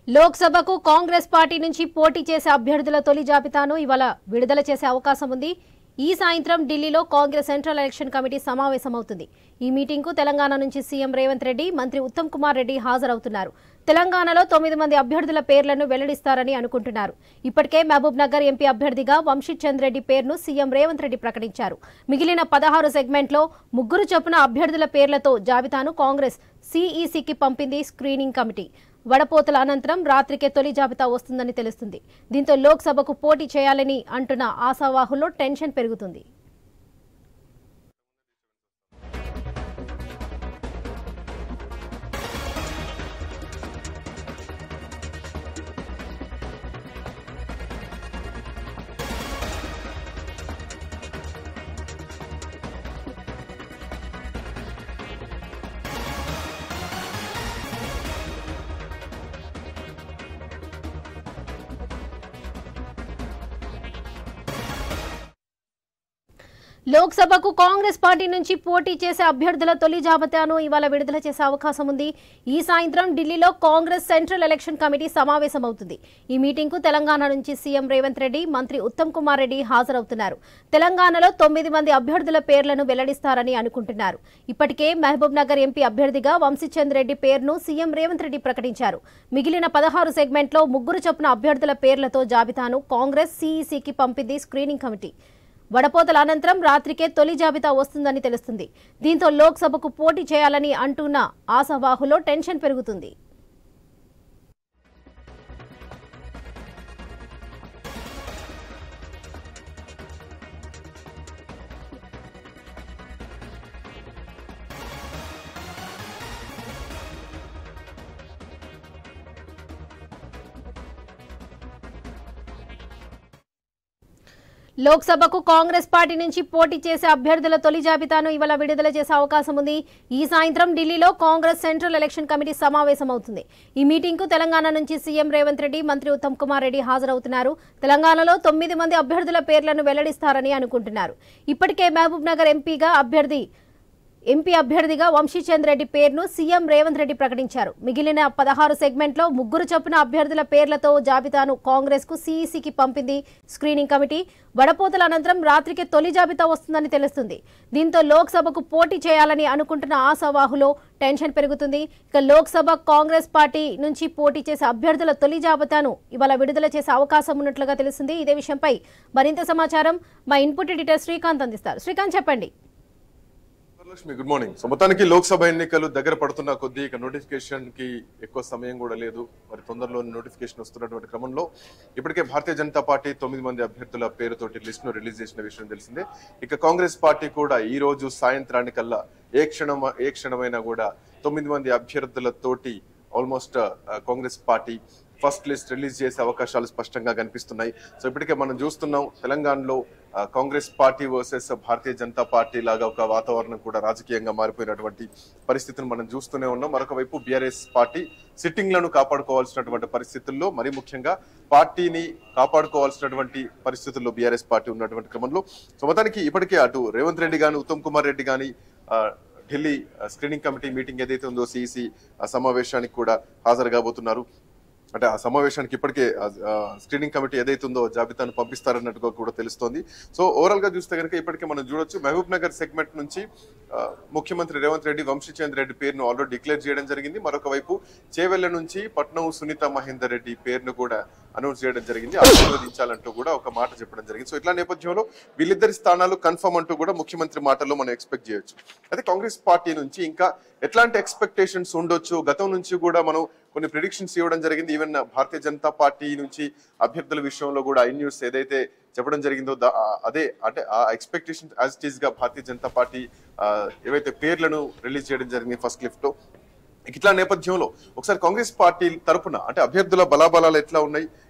లోక్సభకు కాంగ్రెస్ పార్టీ నుంచి పోటీ చేసే అభ్యర్థుల తొలి జాబితాను ఇవాళ విడుదల చేసే అవకాశం ఉంది ఈ సాయంత్రం ఢిల్లీలో కాంగ్రెస్ సెంట్రల్ ఎలక్షన్ కమిటీ సమావేశమవుతుంది ఈ మీటింగ్కు తెలంగాణ నుంచి సీఎం రేవంత్ రెడ్డి మంత్రి ఉత్తమ్ కుమార్ రెడ్డి హాజరవుతున్నారు తెలంగాణలో తొమ్మిది మంది అభ్యర్థుల పేర్లను వెల్లడిస్తారని అనుకుంటున్నారు ఇప్పటికే మహబూబ్ నగర్ ఎంపీ అభ్యర్థిగా వంశీచంద్ రెడ్డి పేరును సీఎం రేవంత్ రెడ్డి ప్రకటించారు మిగిలిన పదహారు సెగ్మెంట్లో ముగ్గురు చొప్పున అభ్యర్థుల పేర్లతో జాబితాను కాంగ్రెస్ సీఈసీకి పంపింది స్క్రీనింగ్ కమిటీ వడపోతల అనంతరం రాత్రికే తొలి జాబితా వస్తుందని తెలుస్తుంది దీంతో లోక్సభకు పోటీ చేయాలని అంటున్న ఆశావాహుల్లో టెన్షన్ పెరుగుతుంది లోక్సభకు కాంగ్రెస్ పార్టీ నుంచి పోటీ చేసే అభ్యర్థుల తొలి జాబితాను ఇవాళ విడుదల చేసే అవకాశం ఉంది ఈ సాయంత్రం ఢిల్లీలో కాంగ్రెస్ సెంట్రల్ ఎలక్షన్ కమిటీ సమావేశమవుతుంది ఈ మీటింగ్కు తెలంగాణ నుంచి సీఎం రేవంత్ రెడ్డి మంత్రి ఉత్తమ్ కుమార్ రెడ్డి హాజరవుతున్నారు తెలంగాణలో తొమ్మిది మంది అభ్యర్థుల పేర్లను వెల్లడిస్తారని అనుకుంటున్నారు ఇప్పటికే మహబూబ్ నగర్ ఎంపీ అభ్యర్థిగా వంశీచంద్ రెడ్డి పేరును సీఎం రేవంత్ రెడ్డి ప్రకటించారు మిగిలిన పదహారు సెగ్మెంట్లో ముగ్గురు చొప్పున అభ్యర్థుల పేర్లతో జాబితాను కాంగ్రెస్ సీఈసీకి పంపింది స్క్రీనింగ్ కమిటీ వడపోతల అనంతరం రాత్రికే తొలి జాబితా వస్తుందని తెలుస్తుంది దీంతో లోక్సభకు పోటీ చేయాలని అంటున్న ఆశావాహులో టెన్షన్ పెరుగుతుంది లోక్సభకు కాంగ్రెస్ పార్టీ నుంచి పోటీ చేసే అభ్యర్థుల తొలి జాబితాను ఇవాళ విడుదల చేసే అవకాశం ఉంది ఈ సాయంత్రం ఢిల్లీలో కాంగ్రెస్ సెంట్రల్ ఎలక్షన్ కమిటీ సమావేశమవుతుంది ఈ మీటింగ్కు తెలంగాణ నుంచి సీఎం రేవంత్ రెడ్డి మంత్రి ఉత్తమ్ కుమార్ రెడ్డి హాజరవుతున్నారు తెలంగాణలో తొమ్మిది మంది అభ్యర్థుల పేర్లను వెల్లడిస్తారని అనుకుంటున్నారు ఇప్పటికే మహబూబ్ నగర్ ఎంపీగా అభ్యర్థి ఎంపీ అభ్యర్థిగా వంశీచంద్ రెడ్డి పేరును సీఎం రేవంత్ రెడ్డి ప్రకటించారు మిగిలిన పదహారు సెగ్మెంట్లో ముగ్గురు చొప్పున అభ్యర్థుల పేర్లతో జాబితాను కాంగ్రెస్ కు సీఈసీకి పంపింది స్క్రీనింగ్ కమిటీ వడపోతల అనంతరం రాత్రికి తొలి జాబితా వస్తుందని తెలుస్తుంది దీంతో లోక్సభకు పోటీ చేయాలని అనుకుంటున్న ఆశావాహులో టెన్షన్ పెరుగుతుంది ఇక లోక్సభ కాంగ్రెస్ పార్టీ నుంచి పోటీ చేసే అభ్యర్థుల తొలి జాబితాను ఇవాళ విడుదల చేసే అవకాశం ఉన్నట్లుగా తెలుస్తుంది ఇదే విషయంపై మరింత సమాచారం మా ఇన్పుట్ ఎడిటర్ శ్రీకాంత్ అందిస్తారు శ్రీకాంత్ చెప్పండి లక్ష్మి గుడ్ మార్నింగ్ సో మొత్తానికి లోక్సభ ఎన్నికలు దగ్గర పడుతున్న కొద్దీ ఇక నోటిఫికేషన్ కి ఎక్కువ సమయం కూడా లేదు మరి తొందరలో నోటిఫికేషన్ వస్తున్నటువంటి క్రమంలో ఇప్పటికే భారతీయ జనతా పార్టీ తొమ్మిది మంది అభ్యర్థుల పేరుతోటి లిస్ట్ ను రిలీజ్ చేసిన విషయం తెలిసిందే ఇక కాంగ్రెస్ పార్టీ కూడా ఈ రోజు సాయంత్రానికల్లా ఏ క్షణం ఏ క్షణమైనా కూడా తొమ్మిది మంది అభ్యర్థులతోటి almost Congress party first list release చేసే అవకాశాలు స్పష్టంగా కనిపిస్తున్నాయి సో ఇప్పటికే మనం చూస్తున్నాం తెలంగాణలో ఆ, Congress party versus Bharatiya Janata Party లాగా ఒక వాతావరణం కూడా రాజకీయంగా మారిపోయినటువంటి పరిస్థితిని మనం చూస్తూనే ఉన్నాం మరొక వైపు బీఆర్ఎస్ పార్టీ సిట్టింగ్లను కాపాడుకోవాల్సినటువంటి పరిస్థితుల్లో మరి ముఖ్యంగా పార్టీని కాపాడుకోవాల్సినటువంటి పరిస్థితుల్లో బీఆర్ఎస్ పార్టీ ఉన్నటువంటి క్రమంలో సో మొత్తానికి ఇప్పటికే అటు రేవంత్ రెడ్డి గాని ఉత్తమ్ కుమార్ రెడ్డి గాని ఆ, ఢిల్లీ ఆ, స్క్రీనింగ్ కమిటీ మీటింగ్ ఏదైతే ఉందో సిఇసి సమావేశానికి కూడా హాజరు కాబోతున్నారు అంటే ఆ సమావేశానికి ఇప్పటికే ఆ, ఆ, స్క్రీనింగ్ కమిటీ ఏదైతే ఉందో జాబితాను పంపిస్తారన్నట్టుగా కూడా తెలుస్తోంది సో ఓవరాల్ గా చూస్తే కనుక ఇప్పటికే మనం చూడొచ్చు మహబూబ్ నగర్ సెగ్మెంట్ నుంచి ఆ, ముఖ్యమంత్రి రేవంత్ రెడ్డి వంశీచంద్ రెడ్డి పేరును ఆల్రెడీ డిక్లేర్ చేయడం జరిగింది మరొక వైపు చేవెళ్ల నుంచి పట్నం సునీత మహేందర్ రెడ్డి పేరును కూడా అనౌన్స్ చేయడం జరిగింది ఆశీర్వదించాలంటూ కూడా ఒక మాట చెప్పడం జరిగింది సో ఇట్లా నేపథ్యంలో వీళ్ళిద్దరి స్థానాలు కన్ఫర్మ్ అంటూ కూడా ముఖ్యమంత్రి మాటల్లో మనం ఎక్స్పెక్ట్ చేయొచ్చు అదే కాంగ్రెస్ పార్టీ నుంచి ఇంకా ఎట్లాంటి ఎక్స్పెక్టేషన్స్ ఉండొచ్చు గతం నుంచి కూడా మనం కొన్ని ప్రిడిక్షన్స్ ఇవ్వడం జరిగింది ఈవెన్ భారతీయ జనతా పార్టీ నుంచి అభ్యర్థుల విషయంలో కూడా ఐ న్యూస్ ఏదైతే చెప్పడం జరిగిందో దా- ఆ- అదే అంటే ఆ ఎక్స్పెక్టేషన్ యాజ్ ఇట్ ఈస్ గా భారతీయ జనతా పార్టీ ఆ, ఏవైతే పేర్లను రిలీజ్ చేయడం జరిగింది ఫస్ట్ లిఫ్ట్ లో ఇట్లా నేపథ్యంలో ఒకసారి కాంగ్రెస్ పార్టీ తరపున అంటే అభ్యర్థుల బలాబలాలు ఎట్లా ఉన్నాయి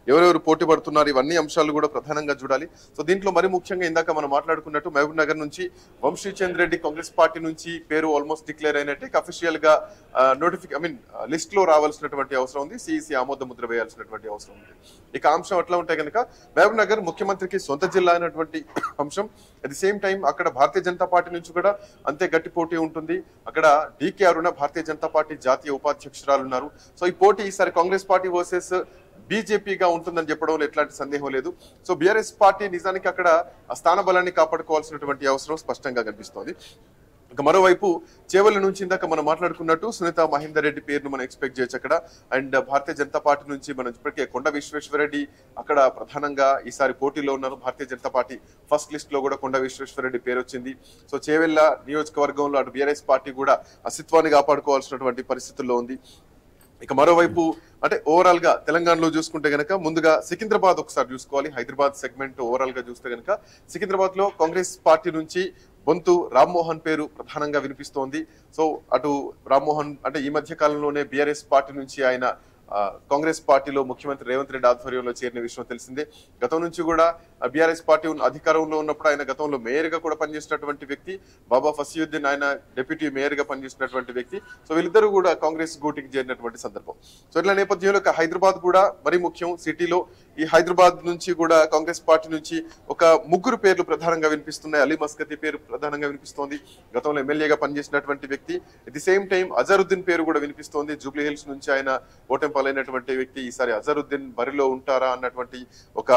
ఎవరెవరు పోటీ పడుతున్నారు ఇవన్నీ అంశాలు కూడా ప్రధానంగా చూడాలి సో దీంట్లో మరి ముఖ్యంగా ఇందాక మనం మాట్లాడుకున్నట్టు మహబూబ్ నగర్ నుంచి వంశీచంద్ రెడ్డి కాంగ్రెస్ పార్టీ నుంచి పేరు ఆల్మోస్ట్ డిక్లేర్ అయినట్టు అఫీషియల్ గా నోటిఫిక్ ఐ మీన్ లిస్ట్ లో రావాల్సినటువంటి అవసరం ఉంది సిఈసి ఆమోద ముద్ర వేయాల్సినటువంటి అవసరం ఉంది ఇక అంశం ఎట్లా ఉంటే కనుక మహబూబ్ నగర్ ముఖ్యమంత్రికి సొంత జిల్లా అయినటువంటి అంశం అట్ ది సేమ్ టైం అక్కడ భారతీయ జనతా పార్టీ నుంచి కూడా అంతే గట్టి పోటీ ఉంటుంది అక్కడ డీకే అరుణ భారతీయ జనతా పార్టీ జాతీయ ఉపాధ్యక్షురాలు ఉన్నారు సో ఈ పోటీ ఈసారి కాంగ్రెస్ పార్టీ వర్సెస్ బీజేపీగా ఉంటుందని చెప్పడంలో ఎట్లాంటి సందేహం లేదు సో బీఆర్ఎస్ పార్టీ నిజానికి అక్కడ ఆ స్థాన బలాన్ని కాపాడుకోవాల్సినటువంటి అవసరం స్పష్టంగా కనిపిస్తోంది ఇక మరోవైపు చేవల నుంచి ఇందాక మనం మాట్లాడుకున్నట్టు సునీత మహేందర్ రెడ్డి పేరును మనం ఎక్స్పెక్ట్ చేయొచ్చు అక్కడ అండ్ భారతీయ జనతా పార్టీ నుంచి మనం ఇప్పటికే కొండ విశ్వేశ్వరరెడ్డి అక్కడ ప్రధానంగా ఈసారి పోటీలో ఉన్నారు Bharatiya Janata Party first list లో కూడా కొండ విశ్వేశ్వరరెడ్డి పేరు వచ్చింది సో చేవెళ్ళ నియోజకవర్గంలో అటు బీఆర్ఎస్ పార్టీ కూడా అస్తిత్వాన్ని కాపాడుకోవాల్సినటువంటి పరిస్థితుల్లో ఉంది ఇక మరోవైపు అంటే ఓవరాల్ గా తెలంగాణలో చూసుకుంటే గనక ముందుగా సికింద్రాబాద్ ఒకసారి చూసుకోవాలి హైదరాబాద్ సెగ్మెంట్ ఓవరాల్ గా చూస్తే గనక సికింద్రాబాద్ లో కాంగ్రెస్ పార్టీ నుంచి బొంతు రామ్మోహన్ పేరు ప్రధానంగా వినిపిస్తోంది సో అటు రామ్మోహన్ అంటే ఈ మధ్య కాలంలోనే బీఆర్ఎస్ పార్టీ నుంచి ఆయన ఆ, కాంగ్రెస్ పార్టీలో ముఖ్యమంత్రి రేవంత్ రెడ్డి ఆధ్వర్యంలో చేరిన విషయం తెలిసిందే గతం నుంచి కూడా బీఆర్ఎస్ పార్టీ ఉన్న- అధికారంలో ఉన్నప్పుడు ఆయన గతంలో మేయర్ గా కూడా పనిచేసినటువంటి వ్యక్తి బాబా ఫసీయుద్దీన్ ఆయన డిప్యూటీ మేయర్ గా పనిచేసినటువంటి వ్యక్తి సో వీళ్ళిద్దరూ కూడా కాంగ్రెస్ గూటికి చేరినటువంటి సందర్భం సో ఇట్లా నేపథ్యంలో ఇక హైదరాబాద్ కూడా మరీ ముఖ్యం సిటీలో ఈ హైదరాబాద్ నుంచి కూడా కాంగ్రెస్ పార్టీ నుంచి ఒక ముగ్గురు పేర్లు ప్రధానంగా వినిపిస్తున్నాయి అలీ మస్కతి పేరు ప్రధానంగా వినిపిస్తోంది గతంలో ఎమ్మెల్యేగా పనిచేసినటువంటి వ్యక్తి at the same time Azharuddin పేరు కూడా వినిపిస్తోంది జూబ్లీ హిల్స్ నుంచి ఆయన ఓటమి పాలైనటువంటి వ్యక్తి ఈసారి అజరుద్దీన్ బరిలో ఉంటారా అన్నటువంటి ఒక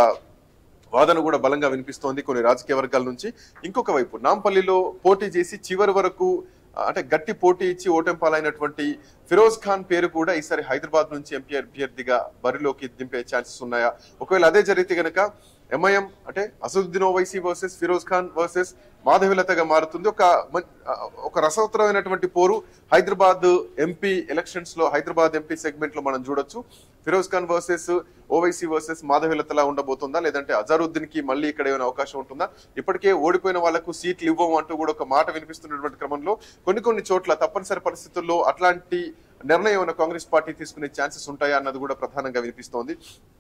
వాదన కూడా బలంగా వినిపిస్తోంది కొన్ని రాజకీయ వర్గాల నుంచి ఇంకొక వైపు నాంపల్లిలో పోటీ చేసి చివరి వరకు ఆ, అంటే గట్టి పోటీ ఇచ్చి ఓటమి పాలైనటువంటి ఫిరోజ్ ఖాన్ పేరు కూడా ఈసారి హైదరాబాద్ నుంచి ఎంపీ అభ్యర్థిగా బరిలోకి దింపే ఛాన్సెస్ ఉన్నాయా ఒకవేళ అదే జరిగితే గనక ఎంఐఎం అంటే అసదుద్దీన్ ఓవైసీ వర్సెస్ ఫిరోజ్ ఖాన్ వర్సెస్ మాధవిలతగా మారుతుంది ఒక మన్- ఆ, ఒక రసవత్తరమైనటువంటి పోరు హైదరాబాద్ ఎంపీ ఎలక్షన్స్ లో హైదరాబాద్ ఎంపీ సెగ్మెంట్ లో మనం చూడొచ్చు ఫిరోజ్ ఖాన్ వర్సెస్ ఓవైసీ వర్సెస్ మాధవిలతలా ఉండబోతుందా లేదంటే అజారుద్దీన్ కి మళ్ళీ ఇక్కడ ఏమైనా అవకాశం ఉంటుందా ఇప్పటికే ఓడిపోయిన వాళ్ళకు సీట్లు ఇవ్వము అంటూ కూడా ఒక మాట వినిపిస్తున్నటువంటి క్రమంలో కొన్ని కొన్ని చోట్ల తప్పనిసరి పరిస్థితుల్లో అట్లాంటి నిర్ణయం ఏమైనా కాంగ్రెస్ పార్టీ తీసుకునే ఛాన్సెస్ ఉంటాయా అన్నది కూడా ప్రధానంగా వినిపిస్తోంది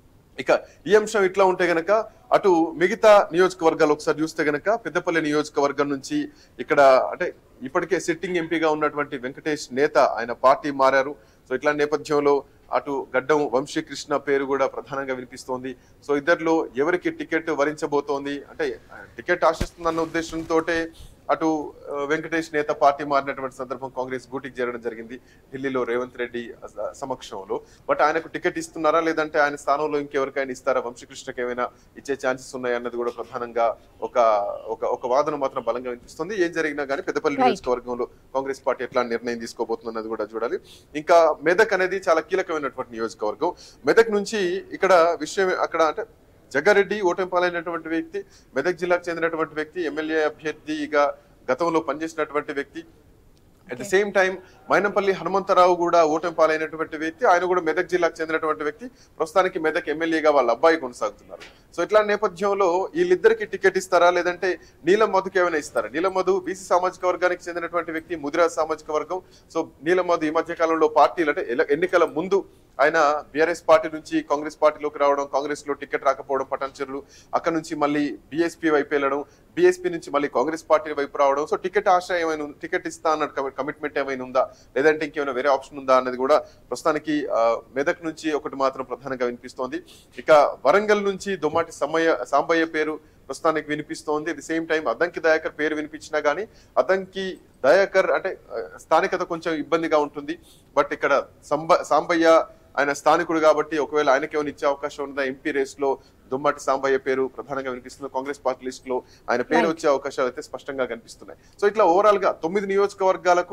ఇక ఈ అంశం ఇట్లా ఉంటే గనక అటు మిగతా నియోజకవర్గాలు ఒకసారి చూస్తే గనక పెద్దపల్లి నియోజకవర్గం నుంచి ఇక్కడ అంటే ఇప్పటికే సిట్టింగ్ ఎంపీగా ఉన్నటువంటి వెంకటేష్ నేత ఆయన పార్టీ మారారు సో ఇట్లా నేపథ్యంలో అటు గడ్డం వంశీకృష్ణ పేరు కూడా ప్రధానంగా వినిపిస్తోంది సో ఇద్దరిలో ఎవరికి టికెట్ వరించబోతోంది అంటే ఆ, టికెట్ ఆశిస్తుందన్న ఉద్దేశంతో అటు ఆ, వెంకటేష్ నేత పార్టీ మారినటువంటి సందర్భం కాంగ్రెస్ గూటికి చేరడం జరిగింది ఢిల్లీలో రేవంత్ రెడ్డి అస- సమక్షంలో బట్ ఆయనకు టికెట్ ఇస్తున్నారా లేదంటే ఆయన స్థానంలో ఇంకెవరికైనా ఇస్తారా వంశీకృష్ణకి ఏమైనా ఇచ్చే ఛాన్సెస్ ఉన్నాయన్నది కూడా ప్రధానంగా ఒక ఒక ఒక వాదన మాత్రం బలంగా వినిపిస్తుంది ఏం జరిగినా కానీ పెద్దపల్లి Right. నియోజకవర్గంలో కాంగ్రెస్ పార్టీ ఎట్లా నిర్ణయం తీసుకోబోతుంది అన్నది కూడా చూడాలి ఇంకా మెదక్ అనేది చాలా కీలకమైనటువంటి నియోజకవర్గం మెదక్ నుంచి ఇక్కడ విషయం అక్కడ అంటే జగ్గారెడ్డి ఓటమి పాలైనటువంటి వ్యక్తి మెదక్ జిల్లాకు చెందినటువంటి వ్యక్తి ఎమ్మెల్యే అభ్యర్థిగా గతంలో పనిచేసినటువంటి వ్యక్తి at the same time Mynampally Hanumantharao కూడా ఓటమి పాలైనటువంటి వ్యక్తి ఆయన కూడా మెదక్ జిల్లాకు చెందినటువంటి వ్యక్తి ప్రస్తుతానికి మెదక్ ఎమ్మెల్యేగా వాళ్ళ అబ్బాయి కొనసాగుతున్నారు సో ఇట్లా నేపథ్యంలో వీళ్ళిద్దరికి టికెట్ ఇస్తారా లేదంటే నీలం మధుకి ఏమైనా ఇస్తారా నీలం మధు బీసీ సామాజిక వర్గానికి చెందినటువంటి వ్యక్తి ముదిరా సామాజిక వర్గం సో నీలం మధు ఈ మధ్య కాలంలో పార్టీలు అంటే ఎల- ఎన్నికల ముందు ఆయన బీఆర్ఎస్ పార్టీ నుంచి కాంగ్రెస్ పార్టీలోకి రావడం కాంగ్రెస్ లో టికెట్ రాకపోవడం పటాన్చెరులు అక్కడ నుంచి మళ్ళీ బీఎస్పీ వైపు వెళ్ళడం బీఎస్పీ నుంచి మళ్ళీ కాంగ్రెస్ పార్టీ వైపు రావడం సో టికెట్ ఆశ ఏమైనా ఉంది- టికెట్ ఇస్తా అన్న కమిట్మెంట్ ఏమైనా ఉందా లేదంటే ఇంకేమైనా వేరే ఆప్షన్ ఉందా అన్నది కూడా ప్రస్తుతానికి ఆ, మెదక్ నుంచి ఒకటి మాత్రం ప్రధానంగా వినిపిస్తోంది ఇక వరంగల్ నుంచి దుమ్మాటి సమ్మయ్య సాంబయ్య పేరు ప్రస్తుతానికి వినిపిస్తోంది at the same time Addanki Dayakar పేరు వినిపించినా గానీ అద్దంకి దయాకర్ అంటే ఆ, స్థానికత కొంచెం ఇబ్బందిగా ఉంటుంది బట్ ఇక్కడ సంబ సాంబయ్య ఆయన స్థానికుడు కాబట్టి ఒకవేళ ఆయనకి ఏమైనా ఇచ్చే అవకాశం ఉందా ఎంపీ రేస్ లో దుమ్మటి సాంబయ్య పేరు ప్రధానంగా వినిపిస్తుంది కాంగ్రెస్ పార్టీ లిస్ట్ లో ఆయన పేరు Right. వచ్చే అవకాశాలు అయితే స్పష్టంగా కనిపిస్తున్నాయి సో ఇట్లా ఓవరాల్ గా తొమ్మిది నియోజకవర్గాలకు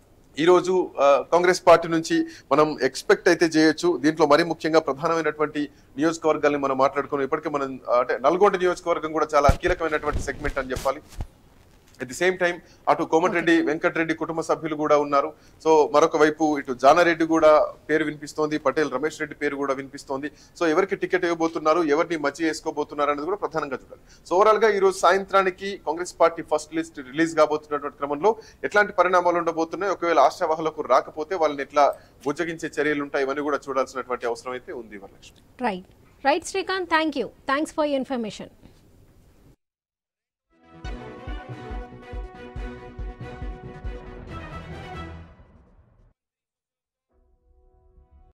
ఈ రోజు ఆ, కాంగ్రెస్ పార్టీ నుంచి మనం ఎక్స్పెక్ట్ అయితే చేయొచ్చు దీంట్లో మరీ ముఖ్యంగా ప్రధానమైనటువంటి నియోజకవర్గాల్ని మనం మాట్లాడుకున్నాం ఇప్పటికే మనం ఆ, అంటే నల్గొండ నియోజకవర్గం కూడా చాలా కీలకమైనటువంటి సెగ్మెంట్ అని చెప్పాలి అట్ ది సేమ్ టైం అటు కోమటిరెడ్డి వెంకటరెడ్డి కుటుంబ సభ్యులు కూడా ఉన్నారు సో మరొక వైపు ఇటు జానారెడ్డి కూడా పేరు వినిపిస్తోంది పటేల్ రమేష్ రెడ్డి పేరు కూడా వినిపిస్తోంది సో ఎవరికి టికెట్ ఇవ్వబోతున్నారు ఎవరిని మచ్చి వేసుకోబోతున్నారు అనేది కూడా ప్రధానంగా చూడాలి సో ఓవరాల్ గా ఈ రోజు సాయంత్రానికి Congress party first list release కాబోతున్నటువంటి క్రమంలో ఎట్లాంటి పరిణామాలు ఉండబోతున్నాయి ఒకవేళ ఆశావాహులకు రాకపోతే వాళ్ళని ఎట్లా బుజ్జగించే చర్యలు ఉంటాయి ఇవన్నీ కూడా చూడాల్సినటువంటి అవసరం అయితే ఉంది Varalakshmi right right Srikanth thank you thanks for information